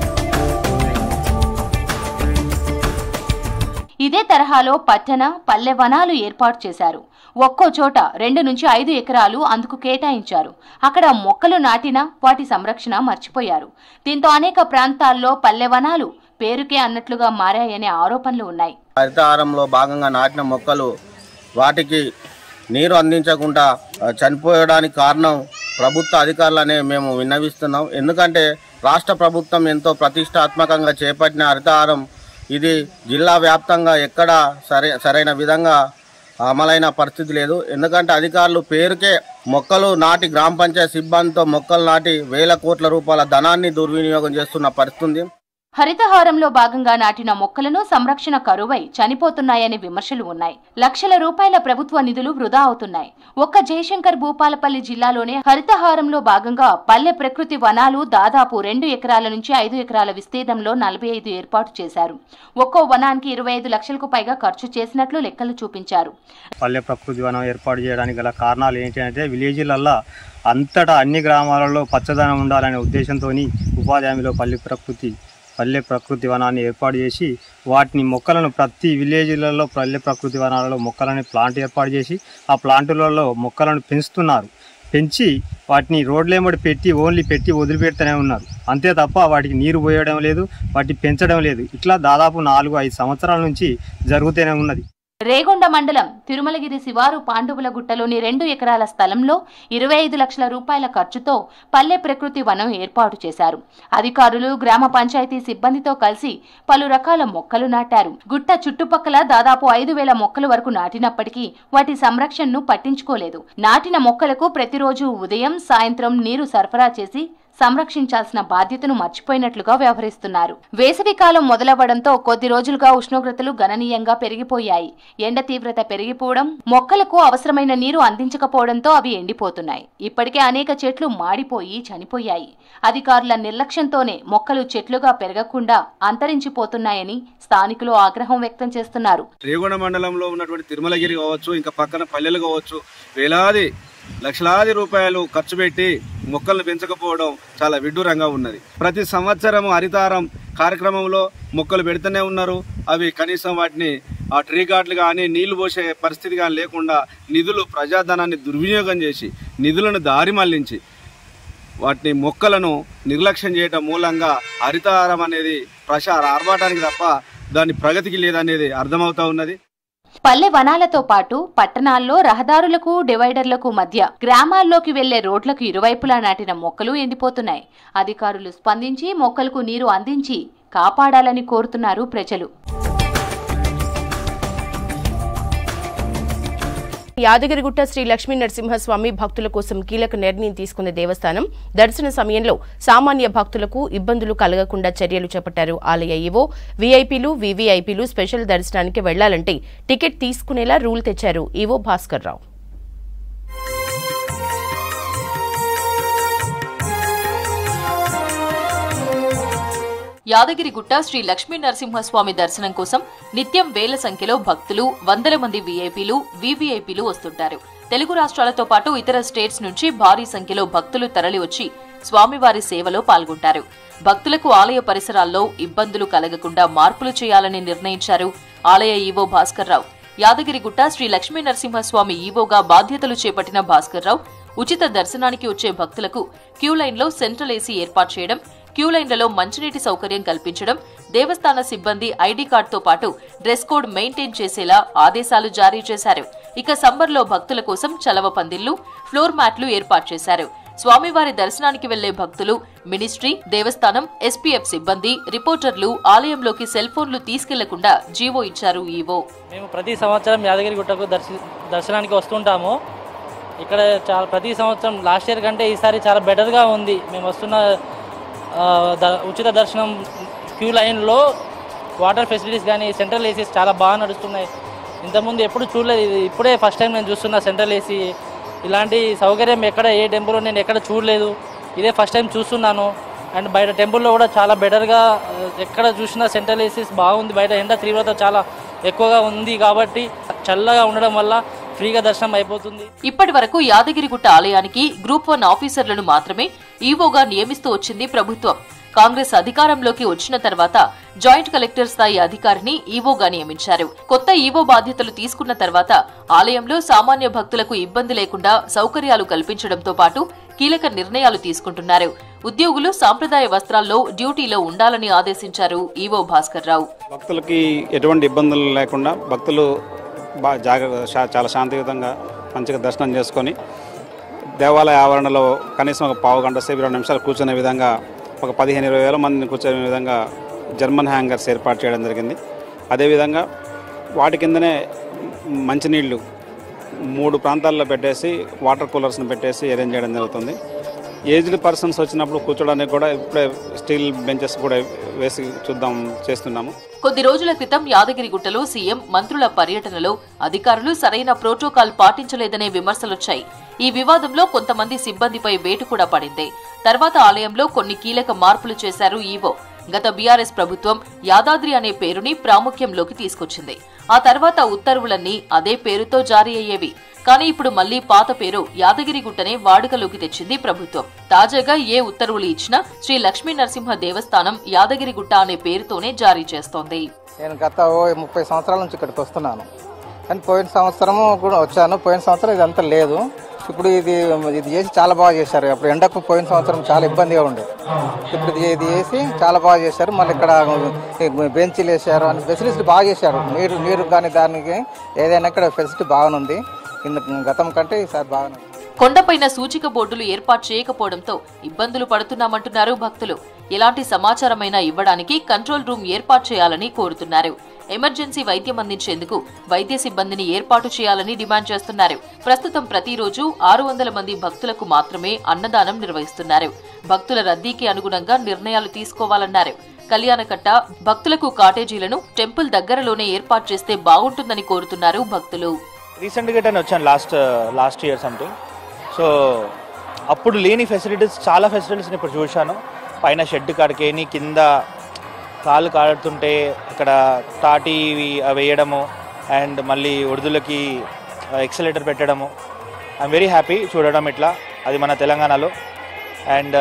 ఇదే తరహాలో పట్టణ పల్లె వనాలు ఏర్పాటు చేశారు ఒక్కో చోట రెండు నుంచి ఐదు ఎకరాలు అందుకు కేటాయించారు అక్కడ మొక్కలు నాటినా వాటి సంరక్షణ మర్చిపోయారు దీంతో అనేక ప్రాంతాల్లో పల్లె వనాలు పేరుకే అన్నట్లుగా మారాయనే ఆరోపణలు ఉన్నాయి హరితహారంలో భాగంగా నాటిన మొక్కలు వాటికి నీరు అందించకుండా ఆ, చనిపోయడానికి కారణం ప్రభుత్వ అధికారులనే మేము విన్నవిస్తున్నాం ఎందుకంటే రాష్ట్ర ప్రభుత్వం ఎంతో ప్రతిష్టాత్మకంగా చేపట్టిన హరితహారం ఇది జిల్లా వ్యాప్తంగా ఎక్కడ సరే సరైన విధంగా అమలైన పరిస్థితి లేదు ఎందుకంటే అధికారులు పేరుకే మొక్కలు నాటి గ్రామ పంచాయతీ సిబ్బందితో మొక్కలు నాటి వేల కోట్ల రూపాయల ధనాన్ని దుర్వినియోగం చేస్తున్న పరిస్థితి ఉంది హరితహారంలో భాగంగా నాటిన మొక్కలను సంరక్షణ కరువై చనిపోతున్నాయనే విమర్శలు ఉన్నాయి లక్షల రూపాయల ప్రభుత్వ నిధులు వృధా అవుతున్నాయి ఒక్క జయశంకర్ భూపాలపల్లి జిల్లాలోనే హరితహారంలో భాగంగా పల్లె ప్రకృతి వనాలు దాదాపు రెండు ఎకరాల నుంచి ఐదు ఎకరాల విస్తీర్ణంలో నలభై ఐదు ఏర్పాటు చేశారు ఒక్కో వనానికి ఇరవై ఐదు లక్షలకు పైగా ఖర్చు చేసినట్లు లెక్కలు చూపించారు పల్లె ప్రకృతి వనం ఏర్పాటు చేయడానికి గల కారణాలు ఏంటి అంటే విలేజ్లల్లో అంతటా అన్ని గ్రామాలలో పచ్చదనం ఉండాలనే ఉద్దేశంతో ఉపాధి హామీలో పల్లె ప్రకృతి పల్లె ప్రకృతి వనాన్ని ఏర్పాటు చేసి వాటిని మొక్కలను ప్రతి విలేజ్లలో పల్లె ప్రకృతి వనాలలో మొక్కలని ప్లాంట్ ఏర్పాటు చేసి ఆ ప్లాంటులలో మొక్కలను పెంచుతున్నారు పెంచి వాటిని రోడ్లేమడి పెట్టి ఓన్లీ పెట్టి వదిలిపెడుతూనే ఉన్నారు అంతే తప్ప వాటికి నీరు పోయడం లేదు వాటిని పెంచడం లేదు ఇట్లా దాదాపు నాలుగు ఐదు సంవత్సరాల నుంచి జరుగుతూనే ఉన్నది రేగొండ మండలం తిరుమలగిరి శివారు పాండువుల గుట్టలోని రెండు ఎకరాల స్థలంలో ఇరవై ఐదు లక్షల రూపాయల ఖర్చుతో పల్లె ప్రకృతి వనం ఏర్పాటు చేశారు అధికారులు గ్రామ పంచాయతీ సిబ్బందితో కలిసి పలు రకాల మొక్కలు నాటారు గుట్ట చుట్టుపక్కల దాదాపు ఐదు వేల మొక్కల వరకు నాటినప్పటికీ వాటి సంరక్షణను పట్టించుకోలేదు నాటిన మొక్కలకు ప్రతిరోజు ఉదయం సాయంత్రం నీరు సరఫరా చేసి సంరక్షించాల్సిన బాధ్యతను మర్చిపోయినట్లుగా వ్యవహరిస్తున్నారు వేసవి కాలం మొదలవ్వడంతో కొద్ది రోజులుగా ఉష్ణోగ్రతలు గణనీయంగా పెరిగిపోయాయి ఎండ తీవ్రత పెరిగిపోవడం మొక్కలకు అవసరమైన నీరు అందించకపోవడంతో అవి ఎండిపోతున్నాయి ఇప్పటికే అనేక చెట్లు మాడిపోయి చనిపోయాయి అధికారుల నిర్లక్ష్యంతోనే మొక్కలు చెట్లుగా పెరగకుండా అంతరించిపోతున్నాయని స్థానికులు ఆగ్రహం వ్యక్తం చేస్తున్నారు రేగొండ మండలంలో ఉన్నటువంటి తిరుమలగిరి కావచ్చు ఇంకా పక్కన పల్లెలు కావచ్చు వేలాది లక్షలాది రూపాయలు ఖర్చు పెట్టి మొక్కలను పెంచకపోవడం చాలా విడ్డూరంగా ఉన్నది ప్రతి సంవత్సరం హరితారం కార్యక్రమంలో మొక్కలు పెడుతూనే ఉన్నారు అవి కనీసం వాటిని ఆ ట్రీ గార్డులు కానీ నీళ్లు పోసే పరిస్థితి కానీ లేకుండా నిధులు ప్రజాధనాన్ని దుర్వినియోగం చేసి నిధులను దారి మళ్లించి వాటిని మొక్కలను నిర్లక్ష్యం చేయటం మూలంగా హరితహారం అనేది ప్రచార ఆర్భాటానికి తప్ప దాని ప్రగతికి లేదనేది అర్థమవుతా ఉన్నది పల్లె వనాలతో పాటు పట్టణాల్లో రహదారులకు డివైడర్లకు మధ్య గ్రామాల్లోకి వెళ్లే రోడ్లకు ఇరువైపులా నాటిన మొక్కలు ఎండిపోతున్నాయి అధికారులు స్పందించి మొక్కలకు నీరు అందించి కాపాడాలని కోరుతున్నారు ప్రజలు యాదగిరిగుట్ట శ్రీ లక్ష్మీ నరసింహస్వామి భక్తుల కోసం కీలక నిర్ణయం తీసుకున్న దేవస్థానం దర్శన సమయంలో సామాన్య భక్తులకు ఇబ్బందులు కలగకుండా చర్యలు చేపట్టారు ఆలయ ఈవో వీఐపీలు వీవీఐపీలు స్పెషల్ దర్శనానికి వెళ్లాలంటే టికెట్ తీసుకునేలా రూల్ తెచ్చారు ఈవో భాస్కర్ రావు యాదగిరిగుట్ట శ్రీ లక్ష్మీ నరసింహస్వామి దర్శనం కోసం నిత్యం వేల సంఖ్యలో భక్తులు వందల మంది వీఐపీలు వీవీఐపీలు వస్తుంటారు తెలుగు రాష్ట్రాలతో పాటు ఇతర స్టేట్స్ నుంచి భారీ సంఖ్యలో భక్తులు తరలివచ్చి స్వామివారి సేవలో పాల్గొంటారు భక్తులకు ఆలయ పరిసరాల్లో ఇబ్బందులు కలగకుండా మార్పులు చేయాలని నిర్ణయించారు ఆలయ ఈవో భాస్కర్ రావు యాదగిరిగుట్ట శ్రీ లక్ష్మీ నరసింహస్వామి ఈవోగా బాధ్యతలు చేపట్టిన భాస్కర్ రావు ఉచిత దర్శనానికి వచ్చే భక్తులకు క్యూ లైన్లో సెంట్రల్ ఏసీ ఏర్పాటు చేయడం క్యూ లైన్లలో మంచినీటి సౌకర్యం కల్పించడం దేవస్థాన సిబ్బంది ఐడీ కార్డుతో పాటు డ్రెస్ కోడ్ మెయింటైన్ చేసేలా ఆదేశాలు జారీ చేశారు ఇక సమ్మర్లో భక్తుల కోసం చలవ పందిళ్లు ఫ్లోర్ మ్యాట్లు ఏర్పాటు చేశారు స్వామివారి దర్శనానికి వెళ్లే భక్తులు మినిస్ట్రీ దేవస్థానం ఎస్పీఎఫ్ సిబ్బంది రిపోర్టర్లు ఆలయంలోకి సెల్ ఫోన్లు తీసుకెళ్లకుండా జీవో ఇచ్చారు ఈవో మేము ప్రతి సంవత్సరం యాదగిరి గుట్టకు దర్శి దర్శనానికి వస్తుంటాము ఇక్కడ చాలా ప్రతి సంవత్సరం లాస్ట్ ఇయర్ కంటే ఈసారి చాలా బెటర్గా ఉంది మేము వస్తున్న ఆ, ద- ఉచిత దర్శనం క్యూ లైన్లో వాటర్ ఫెసిలిటీస్ కానీ సెంట్రల్ ఏసీస్ చాలా బాగా నడుస్తున్నాయి ఇంతకుముందు ఎప్పుడు చూడలేదు ఇది ఇప్పుడే ఫస్ట్ టైం నేను చూస్తున్నా సెంట్రల్ ఏసీ ఇలాంటి సౌకర్యం ఎక్కడ ఏ టెంపుల్లో నేను ఎక్కడ చూడలేదు ఇదే ఫస్ట్ టైం చూస్తున్నాను అండ్ బయట టెంపుల్లో కూడా చాలా బెటర్గా ఆ, ఎక్కడ చూసినా సెంట్రల్ ఏసీస్ బాగుంది బయట ఎండ తీవ్రత చాలా ఎక్కువగా ఉంది కాబట్టి చల్లగా ఉండడం వల్ల ఫ్రీగా దర్శనం అయిపోతుంది ఇప్పటి వరకు యాదగిరిగుట్ట ఆలయానికి గ్రూప్ వన్ ఆఫీసర్లను మాత్రమే ఈవోగా నియమిస్తూ వచ్చింది ప్రభుత్వం కాంగ్రెస్ అధికారంలోకి వచ్చిన తర్వాత జాయింట్ కలెక్టర్ స్థాయి అధికారిని ఈవోగా నియమించారు కొత్త ఈవో బాధ్యతలు తీసుకున్న తర్వాత ఆలయంలో సామాన్య భక్తులకు ఇబ్బంది లేకుండా సౌకర్యాలు కల్పించడంతో పాటు కీలక నిర్ణయాలు తీసుకుంటున్నారు ఉద్యోగులు సాంప్రదాయ వస్త్రాల్లో డ్యూటీలో ఉండాలని ఆదేశించారు ఈవో భాస్కర్ రావు భక్తులకి ఎటువంటి ఇబ్బందులు లేకుండా భక్తులు బాగా జాగ్రత్త శా- చాలా శాంతియుతంగా మంచిగా దర్శనం చేసుకొని దేవాలయ ఆవరణలో కనీసం ఒక పావు గంట సేపు ఇరవై నిమిషాలు కూర్చునే విధంగా ఒక పదిహేను ఇరవై వేల మందిని కూర్చునే విధంగా జర్మన్ హ్యాంగర్స్ ఏర్పాటు చేయడం జరిగింది అదేవిధంగా వాటి కిందనే మంచినీళ్ళు మూడు ప్రాంతాల్లో పెట్టేసి వాటర్ కూలర్స్ని పెట్టేసి అరేంజ్ చేయడం జరుగుతుంది ఏజ్డ్ పర్సన్స్ వచ్చినప్పుడు కూర్చోడానికి కూడా ఇప్పుడే స్టీల్ బెంచెస్ కూడా వేసి చూద్దాం చేస్తున్నాము కొద్ది రోజుల క్రితం యాదగిరిగుట్టలో సీఎం మంత్రుల పర్యటనలో అధికారులు సరైన ప్రోటోకాల్ పాటించలేదనే విమర్శలొచ్చాయి ఈ వివాదంలో కొంతమంది సిబ్బందిపై వేటు కూడా పడింది తర్వాత ఆలయంలో కొన్ని కీలక మార్పులు చేశారు ఈవో గత బీఆర్ఎస్ ప్రభుత్వం యాదాద్రి అనే పేరుని ప్రాముఖ్యంలోకి తీసుకొచ్చింది ఆ తర్వాత ఉత్తర్వులన్నీ అదే పేరుతో జారీ అయ్యేవి కానీ ఇప్పుడు మళ్లీ పాత పేరు యాదగిరిగుట్టనే వాడుకలోకి తెచ్చింది ప్రభుత్వం తాజాగా ఏ ఉత్తర్వులు ఇచ్చినా శ్రీ లక్ష్మీ నరసింహ దేవస్థానం యాదగిరిగుట్ట అనే పేరుతోనే జారీ చేస్తోంది నేను గత ఓ ముప్పై సంవత్సరాల నుంచి ఇక్కడికి వస్తున్నాను కానీ పోయిన సంవత్సరము కూడా వచ్చాను పోయిన సంవత్సరం ఇదంతా లేదు ఇప్పుడు ఇది ఇది చేసి చాలా బాగా చేశారు అప్పుడు ఎండకు పోయిన సంవత్సరం చాలా ఇబ్బందిగా ఉండే ఇప్పుడు ఇది ఇది చేసి చాలా బాగా చేశారు మళ్ళీ ఇక్కడ బెంచీలు వేసారు అని ఫెసిలిటీ బాగా చేశారు నీరు నీరు కానీ దానికి ఏదైనా ఇక్కడ ఫెసిలిటీ బాగానుంది కింద గతం కంటే ఈసారి బాగానే ఉంది. కొండపైన సూచిక బోర్డులు ఏర్పాటు చేయకపోవడంతో ఇబ్బందులు పడుతున్నామంటున్నారు భక్తులు ఎలాంటి సమాచారమైనా ఇవ్వడానికి కంట్రోల్ రూమ్ ఏర్పాటు చేయాలని కోరుతున్నారు ఎమర్జెన్సీ వైద్యం అందించేందుకు వైద్య సిబ్బందిని ఏర్పాటు చేయాలని డిమాండ్ చేస్తున్నారు ప్రస్తుతం ప్రతిరోజు ఆరు వందల మంది భక్తులకు మాత్రమే అన్నదానం నిర్వహిస్తున్నారు భక్తుల రద్దీకి అనుగుణంగా నిర్ణయాలు తీసుకోవాలన్నారు కళ్యాణకట్ట భక్తులకు కాటేజీలను టెంపుల్ దగ్గరలోనే ఏర్పాటు చేస్తే బాగుంటుందని కోరుతున్నారు భక్తులు రీసెంట్గా నేను వచ్చాను last last year something so అప్పుడు లేని ఫెసిలిటీస్ చాలా ఫెసిలిటీస్ని ఇప్పుడు చూశాను పైన షెడ్ కాడికేని కింద కాళ్ళు కాడుతుంటే అక్కడ తాటి వేయడము అండ్ మళ్ళీ ఉర్దులకి ఎక్సలేటర్ పెట్టడము ఐఎమ్ వెరీ హ్యాపీ చూడడం ఇట్లా అది మన తెలంగాణలో అండ్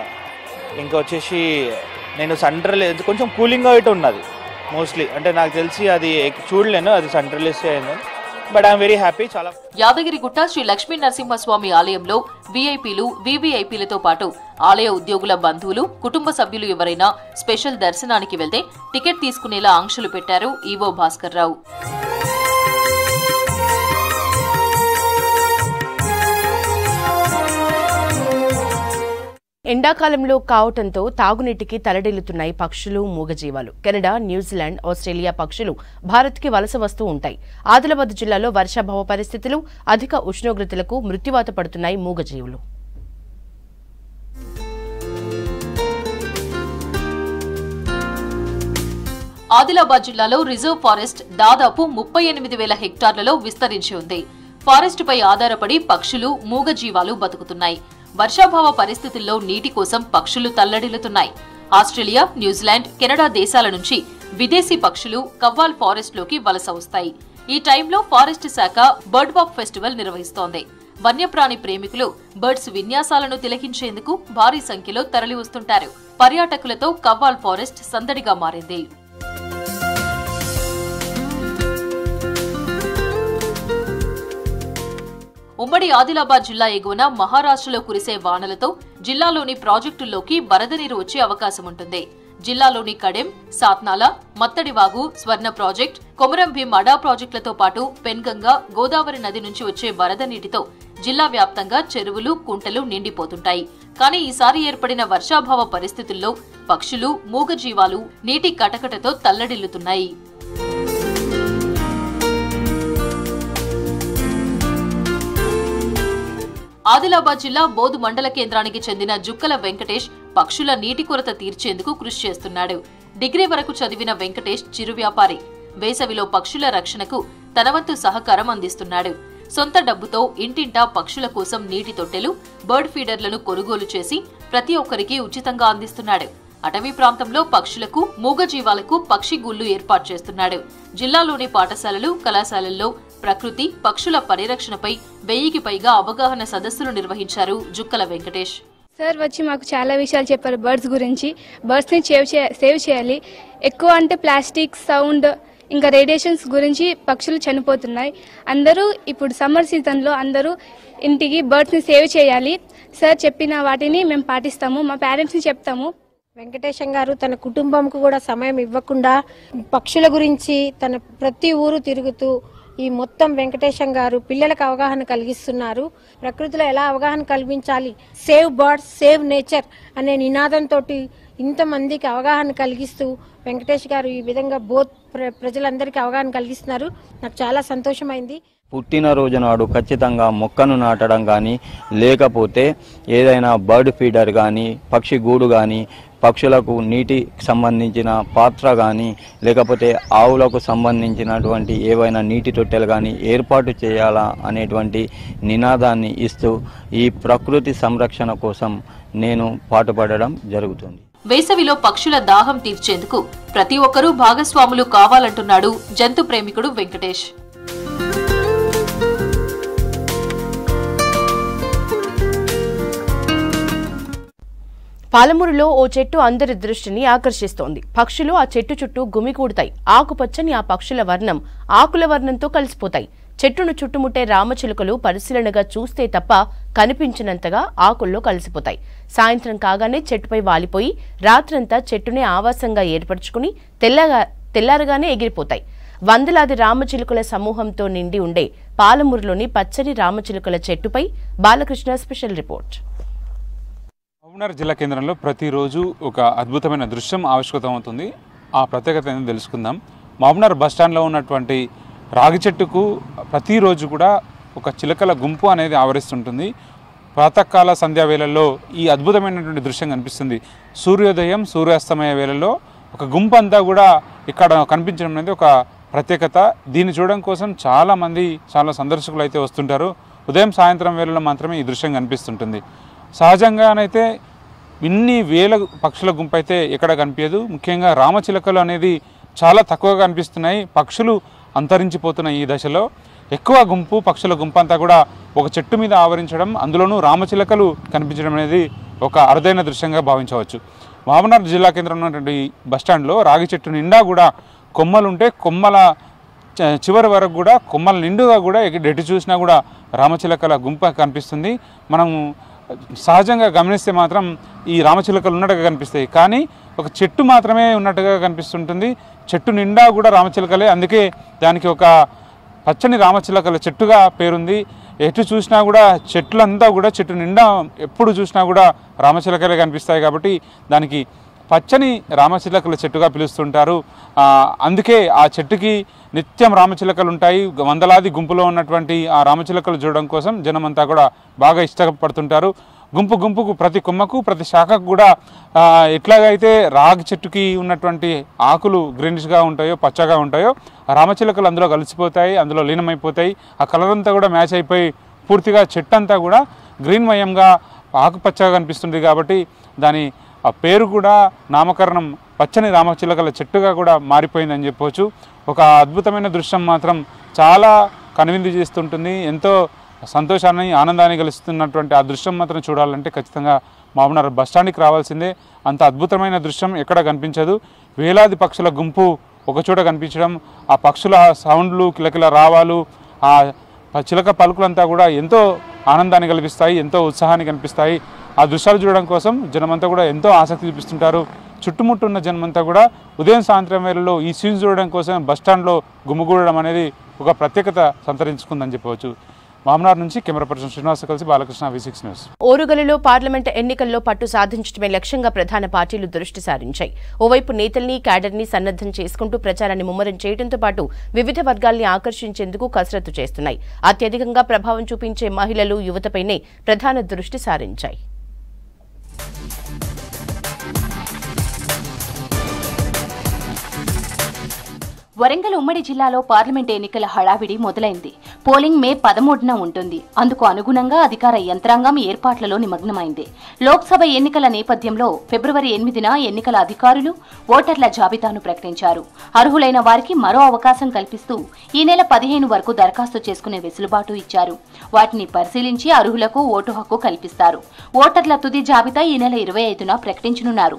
ఇంకా వచ్చేసి నేను సెంట్రల్ కొంచెం కూలింగ్ అయితే ఉన్నది మోస్ట్లీ అంటే నాకు తెలిసి అది ఎక్- చూడలేను అది సెంట్రలిస్ట్ అయింది బట్ ఐఎమ్ వెరీ హ్యాపీ చాలా యాదగిరిగుట్ట శ్రీ లక్ష్మీ నరసింహస్వామి ఆలయంలో వీఐపీలు వీవీఐపీలతో పాటు ఆలయ ఉద్యోగుల బంధువులు కుటుంబ సభ్యులు ఎవరైనా స్పెషల్ దర్శనానికి వెళ్తే టికెట్ తీసుకునేలా ఆంక్షలు పెట్టారు ఈవో భాస్కర్ రావు ఎండాకాలంలో కావటంతో తాగునీటికి తలడిల్లుతున్నాయి పక్షులు మూగజీవాలు కెనడా న్యూజిలాండ్ ఆస్ట్రేలియా పక్షులు భారత్కి వలస వస్తూ ఉంటాయి ఆదిలాబాద్ జిల్లాలో వర్షాభావ పరిస్థితులు అధిక ఉష్ణోగ్రతలకు మృత్యువాత పడుతున్నాయి మూగజీవులు ఆదిలాబాద్ జిల్లాలో రిజర్వ్ ఫారెస్ట్ దాదాపు ముప్పై ఎనిమిది వేల హెక్టార్లలో విస్తరించి ఉంది ఫారెస్ట్ పై ఆధారపడి పక్షులు మూగజీవాలు బతుకుతున్నాయి వర్షాభావ పరిస్థితుల్లో నీటి కోసం పక్షులు తల్లడిల్లుతున్నాయి ఆస్ట్రేలియా న్యూజిలాండ్ కెనడా దేశాల నుంచి విదేశీ పక్షులు కవ్వాల్ ఫారెస్ట్ లోకి వలస వస్తాయి ఈ టైంలో ఫారెస్ట్ శాఖ బర్డ్ వాక్ ఫెస్టివల్ నిర్వహిస్తోంది వన్యప్రాణి ప్రేమికులు బర్డ్స్ విన్యాసాలను తిలకించేందుకు భారీ సంఖ్యలో తరలి వస్తుంటారు పర్యాటకులతో కవ్వాల్ ఫారెస్ట్ సందడిగా మారింది ఉమ్మడి ఆదిలాబాద్ జిల్లా ఎగువన మహారాష్ట్రలో కురిసే వానలతో జిల్లాలోని ప్రాజెక్టుల్లోకి వరద నీరు వచ్చే అవకాశం ఉంటుంది జిల్లాలోని కడెం సాత్నాల మత్తడివాగు స్వర్ణ ప్రాజెక్ట్ కొమరం భీం అడా ప్రాజెక్టులతో పాటు పెన్గంగా గోదావరి నది నుంచి వచ్చే వరద నీటితో జిల్లా వ్యాప్తంగా చెరువులు కుంటలు నిండిపోతుంటాయి కానీ ఈసారి ఏర్పడిన వర్షాభావ పరిస్థితుల్లో పక్షులు మూగజీవాలు నీటి కటకటతో తల్లడిల్లుతున్నాయి ఆదిలాబాద్ జిల్లా బోధు మండల కేంద్రానికి చెందిన జుక్కల వెంకటేష్ పక్షుల నీటి కొరత తీర్చేందుకు కృషి చేస్తున్నాడు డిగ్రీ వరకు చదివిన వెంకటేష్ చిరు వ్యాపారి వేసవిలో పక్షుల రక్షణకు తన వంతు సహకారం అందిస్తున్నాడు సొంత డబ్బుతో ఇంటింటా పక్షుల కోసం నీటి తొట్టెలు బర్డ్ ఫీడర్లను కొనుగోలు చేసి ప్రతి ఒక్కరికి ఉచితంగా అందిస్తున్నాడు అటవీ ప్రాంతంలో పక్షులకు మూగజీవాలకు పక్షి గుళ్ళు ఏర్పాటు చేస్తున్నాడు జిల్లాలోని పాఠశాలలు కళాశాలల్లో ప్రకృతి పక్షుల పరిరక్షణపై వెయ్యికి పైగా అవగాహన సదస్సులు నిర్వహించారు జుక్కల వెంకటేష్ సార్ వచ్చి మాకు చాలా విషయాలు చెప్పారు బర్డ్స్ గురించి బర్డ్స్ని సేవ్ చే సేవ్ చేయాలి ఎక్కువ అంటే ప్లాస్టిక్ సౌండ్ ఇంకా రేడియేషన్స్ గురించి పక్షులు చనిపోతున్నాయి అందరూ ఇప్పుడు సమ్మర్ సీజన్లో అందరూ ఇంటికి బర్డ్స్ని సేవ్ చేయాలి సార్ చెప్పిన వాటిని మేము పాటిస్తాము మా పేరెంట్స్ని చెప్తాము వెంకటేశం గారు తన కుటుంబంకు కూడా సమయం ఇవ్వకుండా పక్షుల గురించి తన ప్రతి ఊరు తిరుగుతూ ఈ మొత్తం వెంకటేశం గారు పిల్లలకు అవగాహన కలిగిస్తున్నారు ప్రకృతిలో ఎలా అవగాహన కల్పించాలి సేవ్ బర్డ్స్ సేవ్ నేచర్ అనే నినాదంతో ఇంతమందికి అవగాహన కలిగిస్తూ వెంకటేష్ గారు ఈ విధంగా బోత్ ప్ర ప్రజలందరికీ అవగాహన కలిగిస్తున్నారు నాకు చాలా సంతోషమైంది పుట్టినరోజు నాడు ఖచ్చితంగా మొక్కను నాటడం కానీ లేకపోతే ఏదైనా బర్డ్ ఫీడర్ కానీ పక్షి గూడు కానీ పక్షులకు నీటికి సంబంధించిన పాత్ర కానీ లేకపోతే ఆవులకు సంబంధించినటువంటి ఏవైనా నీటి తొట్టెలు కానీ ఏర్పాటు చేయాలా అనేటువంటి నినాదాన్ని ఇస్తూ ఈ ప్రకృతి సంరక్షణ కోసం నేను పాటుపడడం జరుగుతుంది వేసవిలో పక్షుల దాహం తీర్చేందుకు ప్రతి ఒక్కరూ భాగస్వాములు కావాలంటున్నాడు జంతు ప్రేమికుడు వెంకటేష్ పాలమూరులో ఓ చెట్టు అందరి దృష్టిని ఆకర్షిస్తోంది పక్షులు ఆ చెట్టు చుట్టూ గుమికూడుతాయి ఆకుపచ్చని ఆ పక్షుల వర్ణం ఆకుల వర్ణంతో కలిసిపోతాయి చెట్టును చుట్టుముట్టే రామచిలుకలు పరిశీలనగా చూస్తే తప్ప కనిపించినంతగా ఆకుల్లో కలిసిపోతాయి సాయంత్రం కాగానే చెట్టుపై వాలిపోయి రాత్రంతా చెట్టునే ఆవాసంగా ఏర్పరచుకుని తెల్లగా తెల్లారగానే ఎగిరిపోతాయి వందలాది రామచిలుకల సమూహంతో నిండి ఉండే పాలమూరులోని పచ్చని రామచిలుకల చెట్టుపై బాలకృష్ణ స్పెషల్ రిపోర్ట్ మహబూబ్నగర్ జిల్లా కేంద్రంలో ప్రతిరోజు ఒక అద్భుతమైన దృశ్యం ఆవిష్కృతం అవుతుంది ఆ ప్రత్యేకత ఏంటో తెలుసుకుందాం మహబూబ్నగర్ బస్ స్టాండ్లో ఉన్నటువంటి రాగి చెట్టుకు ప్రతిరోజు కూడా ఒక చిలకల గుంపు అనేది ఆవరిస్తుంటుంది ప్రాతకాల సంధ్యా వేళల్లో ఈ అద్భుతమైనటువంటి దృశ్యం కనిపిస్తుంది సూర్యోదయం సూర్యాస్తమయ వేళల్లో ఒక గుంపు అంతా కూడా ఇక్కడ కనిపించడం అనేది ఒక ప్రత్యేకత దీన్ని చూడడం కోసం చాలామంది చాలా సందర్శకులు అయితే వస్తుంటారు ఉదయం సాయంత్రం వేళలో మాత్రమే ఈ దృశ్యం కనిపిస్తుంటుంది సహజంగానైతే ఇన్ని వేల పక్షుల గుంపు అయితే ఎక్కడ కనిపించదు ముఖ్యంగా రామచిలకలు అనేది చాలా తక్కువగా కనిపిస్తున్నాయి పక్షులు అంతరించిపోతున్న ఈ దశలో ఎక్కువ గుంపు పక్షుల గుంపు అంతా కూడా ఒక చెట్టు మీద ఆవరించడం అందులోనూ రామచిలకలు కనిపించడం అనేది ఒక అరుదైన దృశ్యంగా భావించవచ్చు మహబూబ్నగర్ జిల్లా కేంద్రంలో ఉన్నటువంటి బస్టాండ్లో రాగి చెట్టు నిండా కూడా కొమ్మలుంటే కొమ్మల చ- చివరి వరకు కూడా కొమ్మల నిండుగా కూడా ఎటు ఎటు చూసినా కూడా రామచిలకల గుంపు కనిపిస్తుంది మనం సహజంగా గమనిస్తే మాత్రం ఈ రామచిలకలు ఉన్నట్టుగా కనిపిస్తాయి కానీ ఒక చెట్టు మాత్రమే ఉన్నట్టుగా కనిపిస్తుంటుంది చెట్టు నిండా కూడా రామచిలకలే అందుకే దానికి ఒక పచ్చని రామచిలకల చెట్టుగా పేరుంది ఎటు చూసినా కూడా చెట్లంతా కూడా చెట్టు నిండా ఎప్పుడు చూసినా కూడా రామచిలకలే కనిపిస్తాయి కాబట్టి దానికి పచ్చని రామచిలకల చెట్టుగా పిలుస్తుంటారు ఆ, అందుకే ఆ చెట్టుకి నిత్యం రామచిలకలు ఉంటాయి వందలాది గుంపులో ఉన్నటువంటి ఆ రామచిలకలు చూడడం కోసం జనమంతా కూడా బాగా ఇష్టపడుతుంటారు గుంపు గుంపుకు ప్రతి కొమ్మకు ప్రతి శాఖకు కూడా ఆ, ఎట్లాగైతే రాగి చెట్టుకి ఉన్నటువంటి ఆకులు గ్రీనిష్గా ఉంటాయో పచ్చగా ఉంటాయో ఆ రామచిలకలు అందులో కలిసిపోతాయి అందులో లీనమైపోతాయి ఆ కలర్ అంతా కూడా మ్యాచ్ అయిపోయి పూర్తిగా చెట్టు అంతా కూడా గ్రీన్మయంగా ఆకుపచ్చగా కనిపిస్తుంది కాబట్టి దాని ఆ పేరు కూడా నామకరణం పచ్చని రామచిలకల చెట్టుగా కూడా మారిపోయిందని చెప్పవచ్చు ఒక అద్భుతమైన దృశ్యం మాత్రం చాలా కనువిందు చేస్తుంటుంది ఎంతో సంతోషాన్ని ఆనందాన్ని కలిగిస్తున్నటువంటి ఆ దృశ్యం మాత్రం చూడాలంటే ఖచ్చితంగా మామూలు బస్ స్టాండ్కి రావాల్సిందే అంత అద్భుతమైన దృశ్యం ఎక్కడ కనిపించదు వేలాది పక్షుల గుంపు ఒకచోట కనిపించడం ఆ పక్షుల సౌండ్లు కిలకిల రావాలు ఆ ఆ చిలక పలుకులంతా కూడా ఎంతో ఆనందాన్ని కల్పిస్తాయి ఎంతో ఉత్సాహాన్ని కనిపిస్తాయి ఆ దృశ్యాలు చూడడం కోసం జనమంతా కూడా ఎంతో ఆసక్తి చూపిస్తుంటారు చుట్టుముట్టు ఉన్న జనమంతా కూడా ఉదయం సాయంత్రం వేళల్లో ఈ సీన్ చూడడం కోసం బస్టాండ్లో గుమిగూడడం అనేది ఒక ప్రత్యేకత సంతరించుకుందని చెప్పవచ్చు మామనార్ నుంచి కెమెరా పర్సన్ శ్రీనివాస కలిసి బాలకృష్ణ వి సిక్స్ న్యూస్ ఓరుగలలో పార్లమెంట్ ఎన్నికల్లో పట్టు సాధించడమే లక్ష్యంగా ప్రధాన పార్టీలు దృష్టి సారించాయి ఓవైపు నేతల్ని క్యాడర్ని సన్నద్దం చేసుకుంటూ ప్రచారాన్ని ముమ్మరం చేయడంతో పాటు వివిధ వర్గాల్ని ఆకర్షించేందుకు కసరత్తు చేస్తున్నాయి అత్యధికంగా ప్రభావం చూపించే మహిళలు యువతపైనే ప్రధాన దృష్టి సారించాయి వరంగల్ ఉమ్మడి జిల్లాలో పార్లమెంట్ ఎన్నికల హడావిడి మొదలైంది పోలింగ్ మే పదమూడున ఉంటుంది అందుకు అనుగుణంగా అధికార యంత్రాంగం ఏర్పాట్లలో నిమగ్నమైంది లోక్సభ ఎన్నికల నేపథ్యంలో ఫిబ్రవరి ఎనిమిదిన ఎన్నికల అధికారులు ఓటర్ల జాబితాను ప్రకటించారు అర్హులైన వారికి మరో అవకాశం కల్పిస్తూ ఈ నెల పదిహేను వరకు దరఖాస్తు చేసుకునే వెసులుబాటు ఇచ్చారు వాటిని పరిశీలించి అర్హులకు ఓటు హక్కు కల్పిస్తారు ఓటర్ల తుది జాబితా ఈ నెల ఇరవై ఐదున ప్రకటించనున్నారు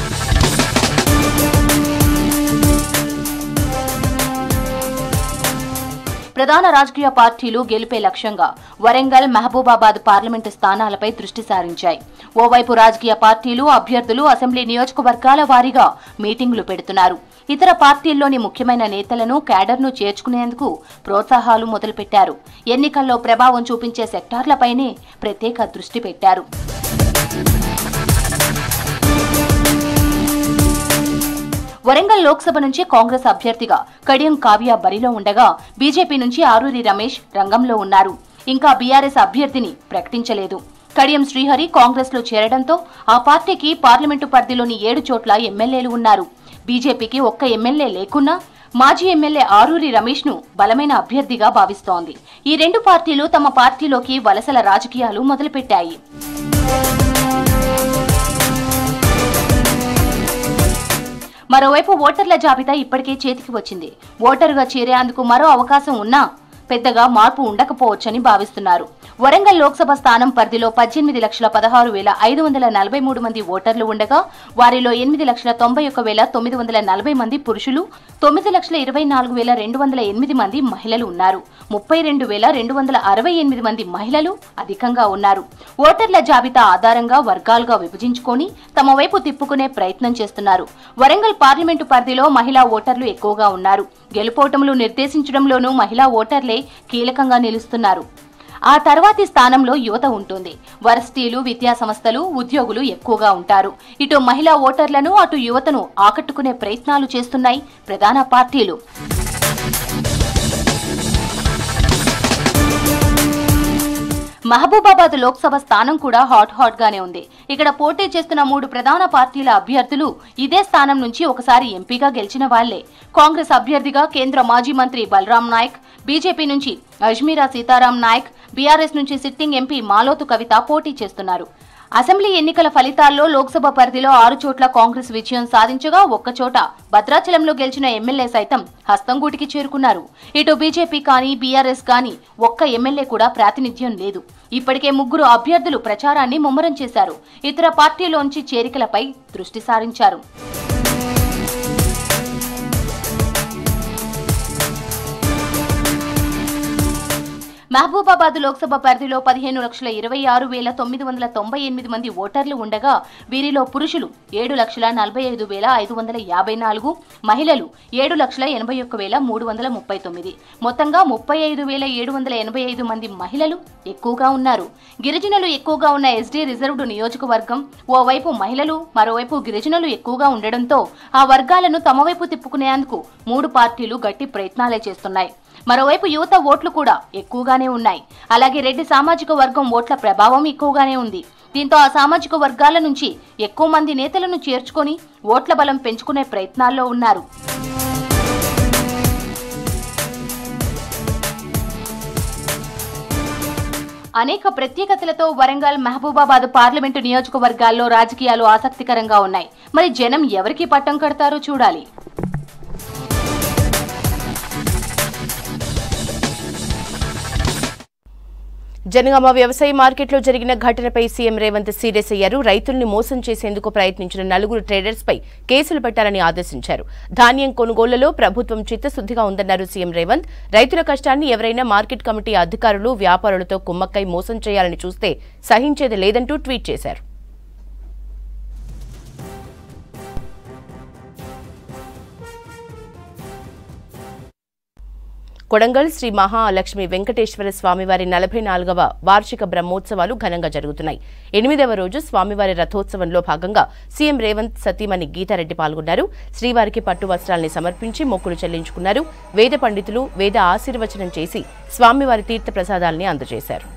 ప్రధాన రాజకీయ పార్టీలు గెలిపే లక్ష్యంగా వరంగల్ మహబూబాబాద్ పార్లమెంటు స్థానాలపై దృష్టి సారించాయి ఓవైపు రాజకీయ పార్టీలు అభ్యర్థులు అసెంబ్లీ నియోజకవర్గాల వారీగా మీటింగులు పెడుతున్నారు ఇతర పార్టీల్లోని ముఖ్యమైన నేతలను క్యాడర్ను చేర్చుకునేందుకు ప్రోత్సాహాలు మొదలుపెట్టారు ఎన్నికల్లో ప్రభావం చూపించే సెక్టార్లపైనే ప్రత్యేక దృష్టి పెట్టారు వరంగల్ లోక్సభ నుంచి కాంగ్రెస్ అభ్యర్థిగా కడియం కావ్య బరిలో ఉండగా బీజేపీ నుంచి ఆరూరి రమేష్ రంగంలో ఉన్నారు ఇంకా బీఆర్ఎస్ అభ్యర్థిని ప్రకటించలేదు కడియం శ్రీహరి కాంగ్రెస్ లో చేరడంతో ఆ పార్టీకి పార్లమెంటు పరిధిలోని ఏడు చోట్ల ఎమ్మెల్యేలు ఉన్నారు బీజేపీకి ఒక్క ఎమ్మెల్యే లేకున్నా మాజీ ఎమ్మెల్యే ఆరూరి రమేష్ ను బలమైన అభ్యర్థిగా భావిస్తోంది ఈ రెండు పార్టీలు తమ పార్టీలోకి వలసల రాజకీయాలు మొదలుపెట్టాయి మరోవైపు ఓటర్ల జాబితా ఇప్పటికే చేతికి వచ్చింది ఓటరుగా చేరేందుకు మరో అవకాశం ఉన్నా పెద్దగా మార్పు ఉండకపోవచ్చని భావిస్తున్నారు వరంగల్ లోక్సభ స్థానం పరిధిలో పద్దెనిమిది లక్షల పదహారు వేల ఐదు వందల నలభై మూడు మంది ఓటర్లు ఉండగా వారిలో ఎనిమిది లక్షల తొంభై ఒక్క వేల తొమ్మిది వందల నలభై మంది పురుషులు తొమ్మిది లక్షల ఇరవై నాలుగు వేల రెండు వందల ఎనిమిది మంది మహిళలు ఉన్నారు ముప్పై రెండు వేల రెండు వందల అరవై ఎనిమిది మంది మహిళలు అధికంగా ఉన్నారు ఓటర్ల జాబితా ఆధారంగా వర్గాలుగా విభజించుకొని తమ వైపు తిప్పుకునే ప్రయత్నం చేస్తున్నారు వరంగల్ పార్లమెంటు పరిధిలో మహిళా ఓటర్లు ఎక్కువగా ఉన్నారు గెలుపోటములు నిర్దేశించడంలోనూ మహిళా ఓటర్లే కీలకంగా నిలుస్తున్నారు ఆ తర్వాతి స్థానంలో యువత ఉంటుంది వర్సిటీలు విద్యా సంస్థలు ఉద్యోగులు ఎక్కువగా ఉంటారు ఇటు మహిళా ఓటర్లను అటు యువతను ఆకట్టుకునే ప్రయత్నాలు చేస్తున్నాయి ప్రధాన పార్టీలు మహబూబాబాద్ లోక్సభ స్థానం కూడా హాట్ హాట్ గానే ఉంది ఇక్కడ పోటీ చేస్తున్న మూడు ప్రధాన పార్టీల అభ్యర్థులు ఇదే స్థానం నుంచి ఒకసారి ఎంపీగా గెలిచిన వాళ్లే కాంగ్రెస్ అభ్యర్థిగా కేంద్ర మాజీ మంత్రి బలరాం నాయక్ బీజేపీ నుంచి అజ్మీరా సీతారాం నాయక్ బీఆర్ఎస్ నుంచి సిట్టింగ్ ఎంపీ మాలోతు కవిత పోటీ చేస్తున్నారు అసెంబ్లీ ఎన్నికల ఫలితాల్లో లోక్సభ పరిధిలో ఆరు చోట్ల కాంగ్రెస్ విజయం సాధించగా ఒక్కచోట భద్రాచలంలో గెలిచిన ఎమ్మెల్యే సైతం హస్తంగూటికి చేరుకున్నారు ఇటు బీజేపీ కానీ బీఆర్ఎస్ కానీ ఒక్క ఎమ్మెల్యే కూడా ప్రాతినిధ్యం లేదు ఇప్పటికే ముగ్గురు అభ్యర్థులు ప్రచారాన్ని ముమ్మరం చేశారు ఇతర పార్టీలోంచి చేరికలపై దృష్టి సారించారు మహబూబాబాద్ లోక్సభ పరిధిలో పదిహేను లక్షల ఇరవై ఆరు వేల తొమ్మిది వందల తొంభై ఎనిమిది మంది ఓటర్లు ఉండగా వీరిలో పురుషులు ఏడు లక్షల నలభై ఐదు వేల ఐదు వందల యాభై నాలుగు మహిళలు ఏడు లక్షల ఎనభై ఒక్క వేల మూడు వందల ముప్పై తొమ్మిది మొత్తంగా ముప్పై ఐదు వేల ఏడు వందల ఎనభై ఐదు మంది మహిళలు ఎక్కువగా ఉన్నారు గిరిజనులు ఎక్కువగా ఉన్న ఎస్డీ రిజర్వ్డ్ నియోజకవర్గం ఓవైపు మహిళలు మరోవైపు గిరిజనులు ఎక్కువగా ఉండడంతో ఆ వర్గాలను తమ వైపు తిప్పుకునేందుకు మూడు పార్టీలు గట్టి ప్రయత్నాలే చేస్తున్నాయి మరోవైపు యువత ఓట్లు కూడా ఎక్కువగానే ఉన్నాయి అలాగే రెడ్డి సామాజిక వర్గం ఓట్ల ప్రభావం ఎక్కువగానే ఉంది దీంతో ఆ సామాజిక వర్గాల నుంచి ఎక్కువ మంది నేతలను చేర్చుకొని ఓట్ల బలం పెంచుకునే ప్రయత్నాల్లో ఉన్నారు అనేక ప్రత్యేకతలతో వరంగల్ మహబూబాబాద్ పార్లమెంటు నియోజకవర్గాల్లో రాజకీయాలు ఆసక్తికరంగా ఉన్నాయి మరి జనం ఎవరికి పట్టం కడతారో చూడాలి జనగామ వ్యవసాయ మార్కెట్లో జరిగిన ఘటనపై సీఎం రేవంత్ సీరియస్ అయ్యారు రైతుల్ని మోసం చేసేందుకు ప్రయత్నించిన నలుగురు ట్రేడర్స్ పై కేసులు పెట్టాలని ఆదేశించారు ధాన్యం కొనుగోళ్లలో ప్రభుత్వం చిత్తశుద్దిగా ఉందన్నారు సీఎం రేవంత్ రైతుల కష్టాన్ని ఎవరైనా మార్కెట్ కమిటీ అధికారులు వ్యాపారులతో కుమ్మక్కై మోసం చేయాలని చూస్తే సహించేది లేదంటూ ట్వీట్ చేశారు కొడంగల్ శ్రీ మహాలక్ష్మి వెంకటేశ్వర స్వామివారి నలభై నాలుగవ వార్షిక బ్రహ్మోత్సవాలు ఘనంగా జరుగుతున్నాయి ఎనిమిదవ రోజు స్వామివారి రథోత్సవంలో భాగంగా సీఎం రేవంత్ సతీమణి గీతారెడ్డి పాల్గొన్నారు శ్రీవారికి పట్టు వస్త్రాల్ని సమర్పించి మొక్కులు చెల్లించుకున్నారు వేద పండితులు వేద ఆశీర్వచనం చేసి స్వామివారి తీర్థ ప్రసాదాల్ని అందజేశారు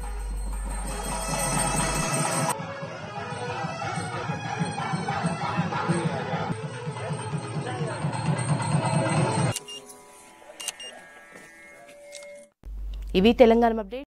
ఇవి తెలంగాణ అప్డేట్